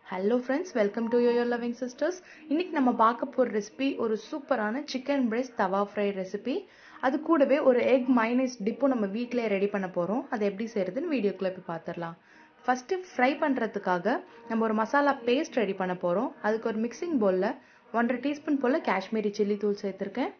hello friends welcome to your loving sisters இன்னைக்கு நம்ம பார்க்க போகிற ரெசிபி ஒரு சூப்பரான chicken breast tawa fry recipe அது கூடவே ஒரு எக் மைனஸ் டிப்பும் நம்ம வீட்டிலே ரெடி பண்ண போகிறோம் அது எப்படி செய்யறதுன்னு வீடியோக்குள்ளே போய் பார்த்துடலாம் ஃபஸ்ட்டு ஃப்ரை பண்ணுறதுக்காக நம்ம ஒரு மசாலா பேஸ்ட் ரெடி பண்ண போகிறோம் அதுக்கு ஒரு மிக்சிங் பவுலில் ஒன்றரை டீஸ்பூன் போல் காஷ்மீரி சில்லி தூள் சேர்த்துருக்கேன்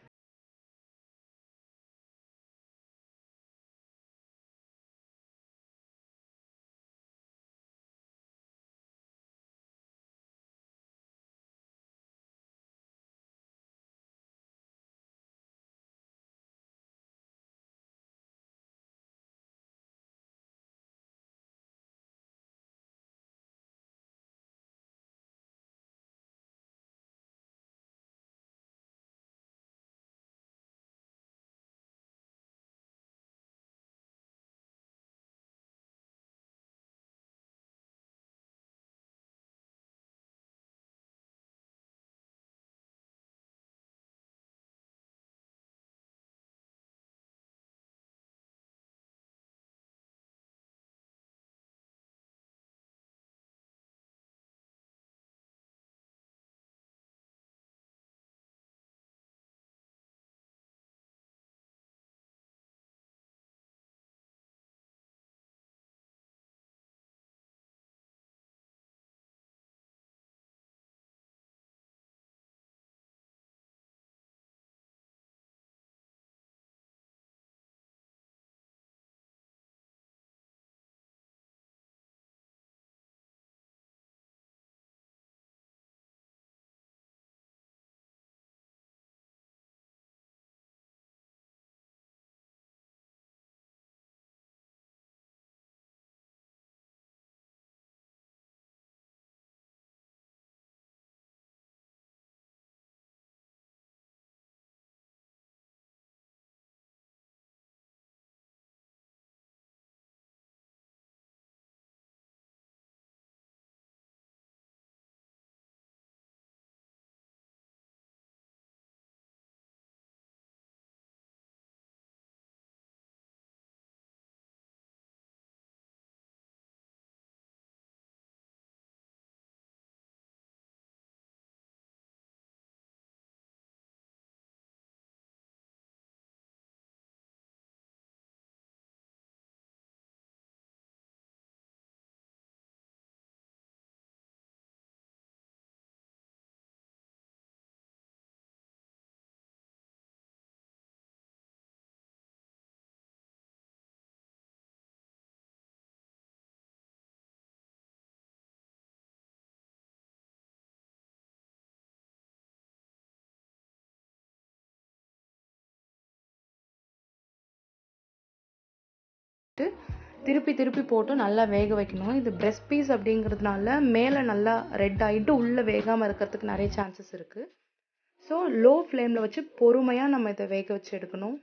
திருப்பி திருப்பி போட்டு நல்லா வேக வைக்கணும் இது பிரெஸ்ட் பீஸ் அப்படிங்கிறதுனால மேலே நல்லா ரெட் ஆகிட்டு உள்ளே வேகாமல் இருக்கிறதுக்கு நிறைய சான்சஸ் இருக்குது ஸோ லோ ஃப்ளேமில் வச்சு பொறுமையாக நம்ம இதை வேக வச்சு எடுக்கணும்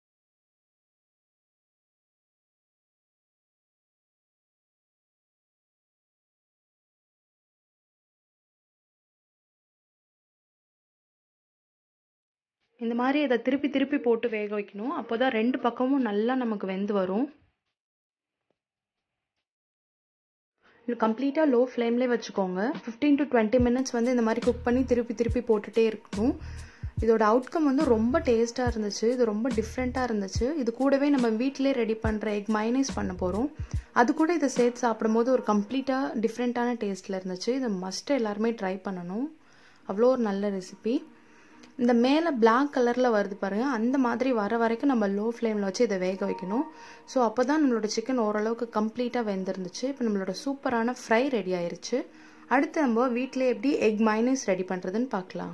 இந்த மாதிரி இதை திருப்பி திருப்பி போட்டு வேக வைக்கணும் அப்போ தான் ரெண்டு பக்கமும் நல்லா நமக்கு வெந்து வரும் இது கம்ப்ளீட்டாக லோ ஃப்ளேம்லேயே வச்சுக்கோங்க ஃபிஃப்டீன் டு டுவெண்ட்டி மினிட்ஸ் வந்து இந்த மாதிரி குக் பண்ணி திருப்பி திருப்பி போட்டுகிட்டே இருக்கணும் இதோட அவுட்கம் வந்து ரொம்ப டேஸ்ட்டாக இருந்துச்சு இது ரொம்ப டிஃப்ரெண்ட்டாக இருந்துச்சு இது கூடவே நம்ம வீட்டிலே ரெடி பண்ணுற எக் மைனஸ் பண்ண போகிறோம் அது கூட இதை சேர்த்து சாப்பிடும்போது ஒரு கம்ப்ளீட்டாக டிஃப்ரெண்ட்டான டேஸ்ட்டில் இருந்துச்சு இதை மஸ்ட்டு எல்லாருமே ட்ரை பண்ணணும் அவ்வளோ ஒரு நல்ல ரெசிபி இந்த மேலே பிளாக் கலரில் வருது பாருங்கள் அந்த மாதிரி வர வரைக்கும் நம்ம லோ ஃப்ளேமில் வச்சு இதை வேக வைக்கணும் ஸோ அப்போ தான் நம்மளோட சிக்கன் ஓரளவுக்கு கம்ப்ளீட்டாக வெந்திருந்துச்சு இப்போ நம்மளோட சூப்பரான ஃப்ரை ரெடி ஆயிருச்சு அடுத்து நம்ம வீட்டில் எப்படி எக் மைனஸ் ரெடி பண்ணுறதுன்னு பார்க்கலாம்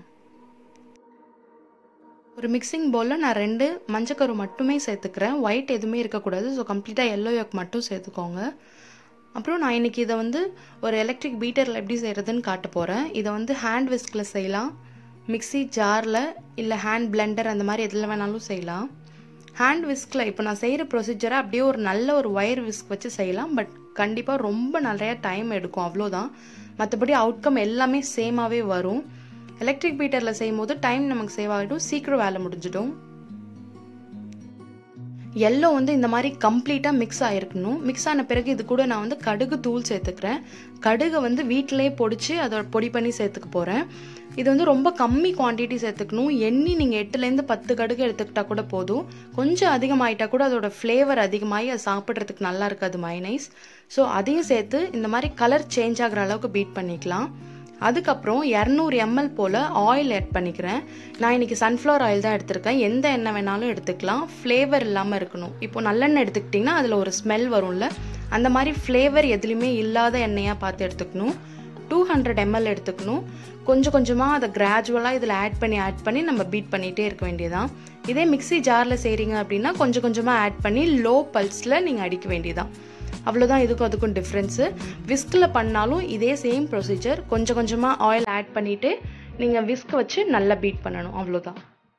ஒரு மிக்சிங் பவுலில் நான் ரெண்டு மஞ்சக்கரு மட்டுமே சேர்த்துக்கிறேன் ஒயிட் எதுவுமே இருக்கக்கூடாது ஸோ கம்ப்ளீட்டாக எல்லோ யோக் மட்டும் சேர்த்துக்கோங்க அப்புறம் நான் இன்றைக்கி இதை வந்து ஒரு எலக்ட்ரிக் பீட்டரில் எப்படி செய்கிறதுன்னு காட்ட போகிறேன் இதை வந்து ஹேண்ட் விஸ்கில் செய்யலாம் மிக்சி ஜாரில் இல்லை ஹேண்ட் பிளெண்டர் அந்த மாதிரி எதில் வேணாலும் செய்யலாம் ஹேண்ட் விஸ்கில் இப்போ நான் செய்கிற ப்ரொசீஜரை அப்படியே ஒரு நல்ல ஒரு ஒயர் விஸ்க் வச்சு செய்யலாம் பட் கண்டிப்பாக ரொம்ப நிறையா டைம் எடுக்கும் அவ்வளோதான் மற்றபடி அவுட்கம் எல்லாமே சேமாகவே வரும் எலக்ட்ரிக் பீட்டரில் செய்யும் போது டைம் நமக்கு சேவ் ஆகிடும் சீக்கிரம் வேலை முடிஞ்சிடும் எல்லோ வந்து இந்த மாதிரி கம்ப்ளீட்டாக மிக்ஸ் ஆகிருக்கணும் மிக்ஸ் ஆன பிறகு இது கூட நான் வந்து கடுகு தூள் சேர்த்துக்கிறேன் கடுகை வந்து வீட்டிலே பொடிச்சு அதோட பொடி பண்ணி சேர்த்துக்க போகிறேன் இது வந்து ரொம்ப கம்மி குவான்டிட்டி சேர்த்துக்கணும் எண்ணி நீங்கள் எட்டுலேருந்து பத்து கடுகு எடுத்துக்கிட்டா கூட போதும் கொஞ்சம் அதிகமாயிட்டா கூட அதோட ஃப்ளேவர் அதிகமாகி அது சாப்பிட்றதுக்கு நல்லா இருக்காது மைனைஸ் ஸோ அதையும் சேர்த்து இந்த மாதிரி கலர் சேஞ்ச் ஆகிற அளவுக்கு பீட் பண்ணிக்கலாம் அதுக்கப்புறம் இரநூறு எம்எல் போல் ஆயில் ஆட் பண்ணிக்கிறேன் நான் இன்றைக்கி சன்ஃப்ளவர் ஆயில் தான் எடுத்திருக்கேன் எந்த எண்ணெய் வேணாலும் எடுத்துக்கலாம் ஃப்ளேவர் இல்லாமல் இருக்கணும் இப்போ நல்லெண்ணெய் எடுத்துக்கிட்டிங்கன்னா அதில் ஒரு ஸ்மெல் வரும்ல அந்த மாதிரி ஃப்ளேவர் எதுலேயுமே இல்லாத எண்ணெயாக பார்த்து எடுத்துக்கணும் டூ ஹண்ட்ரட் எம்எல் எடுத்துக்கணும் கொஞ்சம் கொஞ்சமாக அதை கிராஜுவலாக இதில் ஆட் பண்ணி ஆட் பண்ணி நம்ம பீட் பண்ணிகிட்டே இருக்க வேண்டியதான் இதே மிக்சி ஜாரில் செய்கிறீங்க அப்படின்னா கொஞ்சம் கொஞ்சமாக ஆட் பண்ணி லோ பல்ஸில் நீங்கள் அடிக்க வேண்டியதான் அவ்வளோதான் இதுக்கும் அதுக்கும் டிஃப்ரென்ஸு விஸ்கில் பண்ணாலும் இதே சேம் ப்ரொசீஜர் கொஞ்சம் கொஞ்சமாக ஆயில் ஆட் பண்ணிவிட்டு நீங்கள் விஸ்க் வச்சு நல்லா பீட் பண்ணணும் அவ்வளோதான்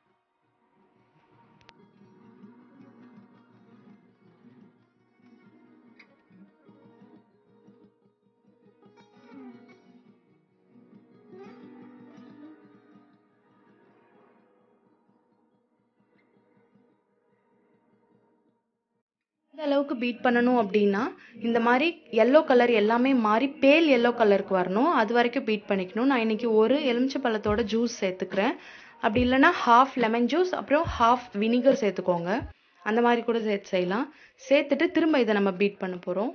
இந்த அளவுக்கு பீட் பண்ணணும் அப்படின்னா இந்த மாதிரி எல்லோ கலர் எல்லாமே மாறி பேல் எல்லோ கலருக்கு வரணும் அது வரைக்கும் பீட் பண்ணிக்கணும் நான் இன்னைக்கு ஒரு எலுமிச்சை பழத்தோட ஜூஸ் சேர்த்துக்கிறேன் அப்படி இல்லைன்னா ஹாஃப் லெமன் ஜூஸ் அப்புறம் ஹாஃப் வினிகர் சேர்த்துக்கோங்க அந்த மாதிரி கூட சேர்த்து செய்யலாம் சேர்த்துட்டு திரும்ப இதை நம்ம பீட் பண்ண போகிறோம்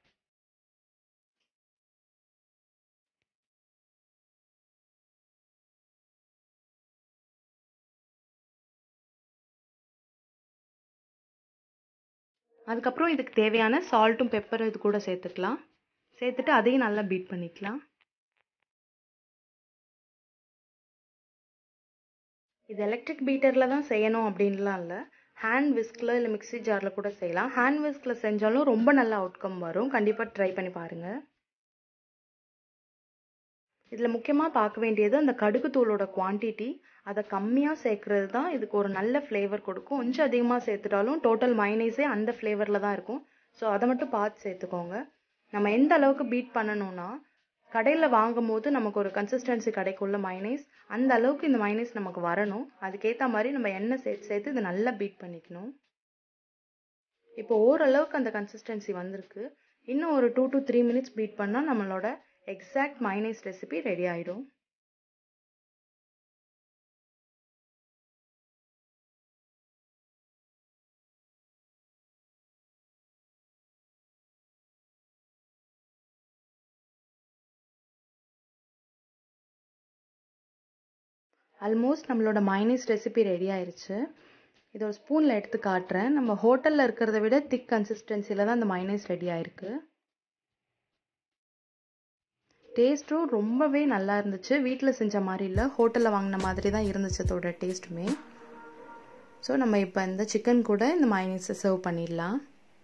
அதுக்கப்புறம் இதுக்கு தேவையான சால்ட்டும் பெப்பரும் இது கூட சேர்த்துக்கலாம் சேர்த்துட்டு அதையும் நல்லா பீட் பண்ணிக்கலாம் இது எலக்ட்ரிக் பீட்டரில் தான் செய்யணும் அப்படின்லாம் இல்லை ஹேண்ட் விஸ்கில் இல்லை மிக்ஸி ஜாரில் கூட செய்யலாம் ஹேண்ட் விஸ்கில் செஞ்சாலும் ரொம்ப நல்ல அவுட்கம் வரும் கண்டிப்பாக ட்ரை பண்ணி பாருங்கள் இதில் முக்கியமாக பார்க்க வேண்டியது அந்த கடுகு தூளோட குவான்டிட்டி அதை கம்மியாக சேர்க்கறது தான் இதுக்கு ஒரு நல்ல ஃப்ளேவர் கொடுக்கும் கொஞ்சம் அதிகமாக சேர்த்துட்டாலும் டோட்டல் மைனஸே அந்த ஃப்ளேவரில் தான் இருக்கும் ஸோ அதை மட்டும் பார்த்து சேர்த்துக்கோங்க நம்ம எந்த அளவுக்கு பீட் பண்ணணும்னா கடையில் வாங்கும் போது நமக்கு ஒரு கன்சிஸ்டன்சி கிடைக்கும்ல மைனஸ் அந்த அளவுக்கு இந்த மைனஸ் நமக்கு வரணும் அதுக்கேற்ற மாதிரி நம்ம எண்ணெய் சேர்த்து சேர்த்து இதை நல்லா பீட் பண்ணிக்கணும் இப்போ ஓரளவுக்கு அந்த கன்சிஸ்டன்சி வந்திருக்கு இன்னும் ஒரு two to three minutes beat பண்ணால் நம்மளோட எக்ஸாக்ட் மைனஸ் ரெசிபி ரெடி ஆயிடும் ஆல்மோஸ்ட் நம்மளோட மைனஸ் ரெசிபி ரெடி ஆயிருச்சு இதை ஒரு ஸ்பூனில் எடுத்து காட்டுறேன் நம்ம ஹோட்டலில் இருக்கிறத விட திக் கன்சிஸ்டன்சியில் தான் அந்த மைனஸ் ரெடி ஆயிருக்கு டேஸ்ட்டும் ரொம்பவே நல்லா இருந்துச்சு வீட்டில் செஞ்ச மாதிரி இல்லை ஹோட்டலில் வாங்கின மாதிரி தான் இருந்துச்சு அதோட டேஸ்ட்டுமே ஸோ நம்ம இப்போ இந்த சிக்கன் கூட இந்த மைனஸை சர்வ் பண்ணிடலாம்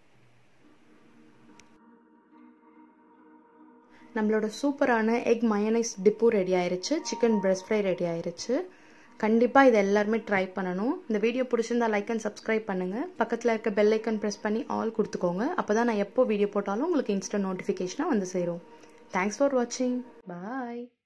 நம்மளோட சூப்பரான எக் மயனைஸ் டிப்பு ரெடி ஆயிருச்சு சிக்கன் பிரெஸ்ட் ஃப்ரை ரெடி ஆயிருச்சு கண்டிப்பாக இதை எல்லாருமே ட்ரை பண்ணணும் இந்த வீடியோ பிடிச்சிருந்தா லைக் அண்ட் சப்ஸ்கிரைப் பண்ணுங்கள் பக்கத்தில் இருக்க பெல் ஐக்கன் ப்ரெஸ் பண்ணி ஆல் கொடுத்துக்கோங்க அப்போ தான் நான் எப்போ வீடியோ போட்டாலும் உங்களுக்கு இன்ஸ்டன்ட் நோட்டிஃபிகேஷனாக வந்து சேரும் தேங்க்ஸ் ஃபார் வாட்சிங் பாய்